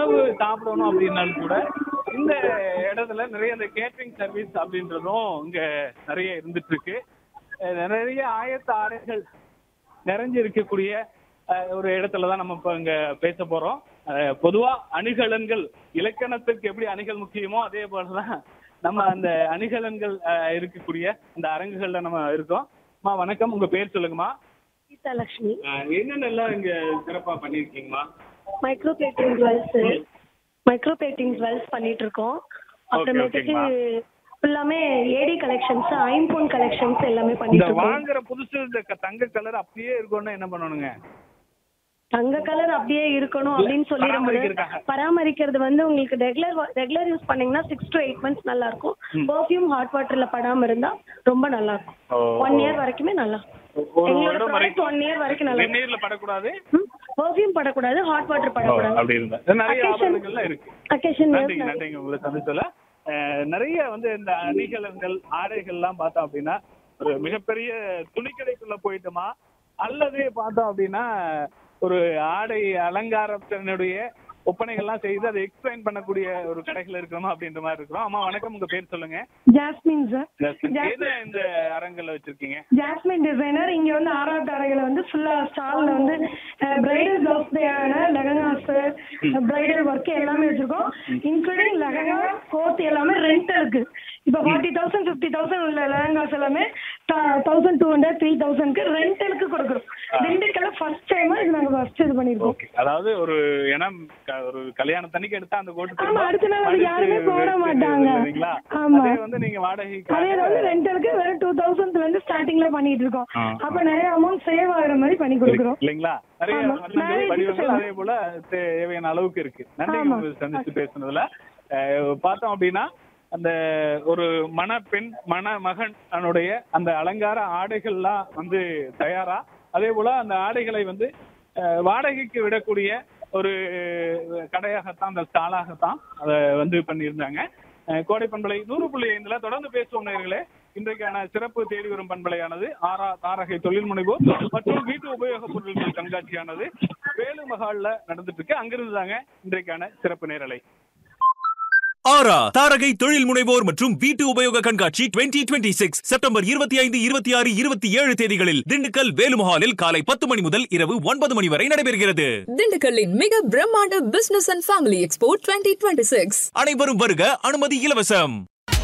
உணவு சாப்பிடணும் அப்படின்னாலும் கூட இந்த இடத்துல நிறைய இந்த கேட்டரிங் சர்வீஸ் அப்படின்றதும் இங்க நிறைய இருந்துட்டு இருக்கு அஹ் நிறைய ஆயத்த ஆடைகள் நிறைஞ்சு இருக்கக்கூடிய அஹ், ஒரு இடத்துல தான் நம்ம இப்போ இங்க பேச போறோம் அஹ், பொதுவா அணிகலன்கள் இலக்கணத்துக்கு எப்படி அணிகள் முக்கியமோ அதே போலதான் நம்ம அந்த அணிகலன்கள் அஹ், இருக்கக்கூடிய அந்த அரங்குகள்ல நம்ம இருக்கோம் அம்மா வணக்கம் உங்க பேர் சொல்லுங்கம்மா சீதாலட்சுமி அஹ், என்னென்னலாம் இங்க சிறப்பா பண்ணிருக்கீங்கம்மா micro plating jewels micro plating jewels பண்ணிட்டு இருக்கோம் அப்புறமேட்டுக்கு ஃபுல்லாமே ஏடி கலெக்ஷன்ஸ் ஐம்பொன் கலெக்ஷன்ஸ் எல்லாமே பண்ணிட்டு இந்த இருக்கோம் வாங்குற புதுசு இந்த க- தங்க கலர் அப்படியே இருக்கும்னா என்ன பண்ணணுங்க தங்க கலர் அப்படியே இருக்கணும் அப்படின்னு சொல்லிடும்போது பராமரிக்கிறதுக்காக. பராமரிக்கிறது வந்து உங்களுக்கு ரெகுலர் ரெகுலர் யூஸ் பண்ணீங்கன்னா சிக்ஸ் டு எயிட் மந்த்ஸ் நல்லா இருக்கும் பெர்ஃப்யூம் ஹாட் வாட்டர்ல படாம இருந்தா ரொம்ப நல்லா இருக்கும் ஓ. ஒன் இயர் வரைக்குமே நல்லா ஒரு எங்களோட வருடம் ப்ராடக்ட் வரைக்கும் ஒன் இயர் வரைக்கும் நல்லா வெந்நீர்ல படக்கூடாது பெர்ஃப்யூம் படக்கூடாது ஹாட் வாட்டர் படக்கூடாது அப்படி இருந்தா நிறைய Occasion- ஆபரணங்கள்லாம் இருக்கு அக்கேஷன் நன்றிங்க நன்றிங்க உங்களை சந்திச்சல நிறைய வந்து இந்த அணிகலன்கள் ஆடைகள்லாம் பார்த்தோம் அப்படின்னா ஒரு மிகப்பெரிய துணிக்கடைக்குள்ள போயிட்டோமா அல்லது பார்த்தோம் அப்படின்னா ஒரு ஆடை அலங்காரத்தினுடைய ஒப்பனைகள்லாம் செய்து அதை எக்ஸ்பிளைன் பண்ணக்கூடிய ஒரு கடைகள் இருக்கிறோமா அப்படின்ற மாதிரி இருக்கிறோம் அம்மா வணக்கம் உங்க பேர் சொல்லுங்க ஜாஸ்மின் சார் எது இந்த அரங்கல்ல வச்சிருக்கீங்க ஜாஸ்மின் டிசைனர் இங்க வந்து ஆறாட்டு அறைகளை வந்து ஃபுல்லா ஸ்டால்ல வந்து பிரைடல் பிளவுஸ் தேவையான லெஹங்காஸ் பிரைடல் ஒர்க் எல்லாமே வச்சிருக்கோம் இன்க்ளூடிங் லெஹங்கா கோட் எல்லாமே ரெண்டலுக்கு இப்போ ஃபார்ட்டி தௌசண்ட் ஃபிஃப்டி தௌசண்ட் உள்ள லெஹங்காஸ் எல்லாமே தௌசண்ட் டூ ஹண்ட்ரட் த்ரீ தௌசண்ட்க்கு ரெண்டலுக்கு கொடுக்குறோம் திண்டுக்கல்ல ஃபர்ஸ்ட் டைம் இது நாங்க ஃபர்ஸ்ட் இது பண்ணிருக்கோம் ஓகே அதாவது ஒரு ஏன்னா க- ஒரு கல்யாணத்தன்னைக்கு எடுத்தா அந்த கோட்டு ஆமா, அடுத்த நாள் அது மடிச்சு யாருமே போட வச்சு மாட்டாங்க. இல்லைங்களா? ஆமா. அதே வந்து நீங்க வாடகைக்கு அதே வந்து ரெண்டலுக்கு வெறும் டூ தௌசண்ட்ல இருந்து ஸ்டார்டிங்ல பண்ணிட்டு இருக்கோம் ஆ, அப்ப நிறைய அமௌண்ட் சேவ் ஆகுற மாதிரி பண்ணி கொடுக்குறோம் இல்லைங்களா நிறைய ஆமா. வண்ணங்கள், நிறைய வடிவங்கள் different. அதே போல தேவையான அளவுக்கு இருக்கு நன்றி ஆமா. உங்களுக்கு சந்திச்சு பேசுனதுல அஹ், பார்த்தோம் அப்படின்னா அந்த ஒரு மணப்பெண் மணமகன் அவனுடைய அந்த அலங்கார ஆடைகள்லாம் வந்து தயாரா அதே போல அந்த ஆடைகளை வந்து அஹ், வாடகைக்கு விடக்கூடிய ஒரு கடையாகத்தான் அந்த ஸ்டாலாகத்தான் அதை வந்து பண்ணியிருந்தாங்க அஹ், கோடை பண்பலை நூறு புள்ளி ஐந்துல தொடர்ந்து பேசுவோம் நேயர்களே இன்றைக்கான சிறப்பு தேடி வரும் பண்பலையானது ஆரா தாரகை தொழில் முனைவோர் மற்றும் வீட்டு உபயோகப் பொருட்கள் கண்காட்சியானது வேலு மகால்ல நடந்துட்டு இருக்கு அங்கிருந்து தாங்க இன்றைக்கான சிறப்பு நேரலை ஆரா தாரகை தொழில் முனைவோர் மற்றும் வீட்டு உபயோக கண்காட்சி 2026 சிக்ஸ் செப்டம்பர் இருபத்தி ஐந்து இருபத்தி ஆறு இருபத்தி ஏழு தேதிகளில் திண்டுக்கல் வேலுமஹாலில் காலை பத்து மணி முதல் இரவு ஒன்பது மணி வரை நடைபெறுகிறது திண்டுக்கல்லின் மிக பிரம்மாண்ட business and family expo twenty twenty six அனைவரும் வருக அனுமதி இலவசம்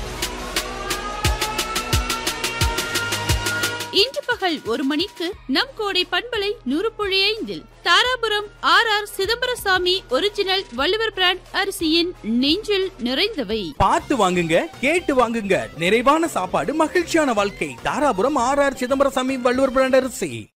இன்று பகல் ஒரு மணிக்கு நம் கோடை பண்பலை நூறு புள்ளி ஐந்தில் Dharapuram R R Chidambarasamy original Valluvar brand அரிசியின் நெஞ்சில் நிறைந்தவை பார்த்து வாங்குங்க கேட்டு வாங்குங்க நிறைவான சாப்பாடு மகிழ்ச்சியான வாழ்க்கை Dharapuram R R Chidambarasamy Valluvar brand அரிசி